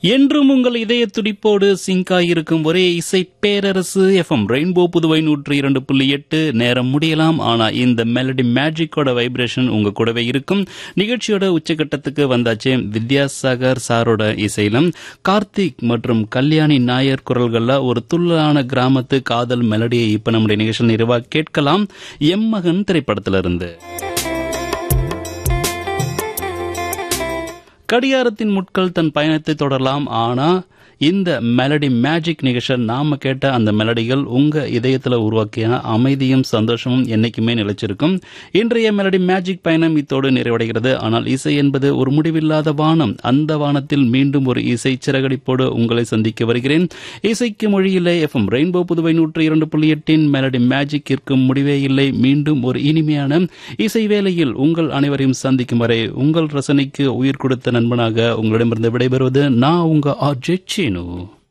என்றும் உங்கள் இதய துடிப்போடு சிங்காய் இருக்கும் ஒரே இசை பேரரசு எஃப்எம் ரெயின்போ புதுவை நூற்றி இரண்டு புள்ளி எட்டு நேரம் முடியலாம் ஆனா இந்த மெலடி மேஜிக்கோட வைப்ரேஷன் உங்க கூடவே இருக்கும் நிகழ்ச்சியோட உச்சகட்டத்துக்கு வந்தாச்சு வித்யாசாகர் சாரோட இசையிலும் கார்த்திக் மற்றும் கல்யாணி நாயர் குரல்கள்ல ஒரு துள்ளான கிராமத்து காதல் மெலடியை இப்ப நம்முடைய நிகழ்ச்சியில் நிறைவா கேட்கலாம் எம் மகன் திரைப்படத்திலிருந்து கடிகாரத்தின் முட்கள் தன் பயணத்தை தொடரலாம் ஆனா இந்த மெலடி மேஜிக் நிகழ்ச்சியில் நாம கேட்ட அந்த மெலடிகள் உங்க இதயத்துல உருவாக்கிய அமைதியும் சந்தோஷமும் என்னைக்குமே நிலைச்சிருக்கும் இன்றைய மெலடி மேஜிக் பயணம் இத்தோடு நிறைவடைகிறது ஆனால் இசை என்பது ஒரு முடிவில்லாத வானம் அந்த வானத்தில் மீண்டும் ஒரு இசை சிறகடிப்போடு உங்களை சந்திக்க வருகிறேன் இசைக்கு மொழியிலே எஃப்எம் ரெயின்போ புதுவை நூற்றி இரண்டு புள்ளி எட்டின் மெலடி மேஜிக் இருக்கும் முடிவே இல்லை மீண்டும் ஒரு இனிமையான இசை வேளையில் உங்கள் அனைவரையும் சந்திக்கும் வரை உங்கள் ரசனைக்கு உயிர் கொடுத்த நண்பனாக உங்களிடமிருந்து விடைபெறுவது நான் உங்க ஆர்ஜே சீனு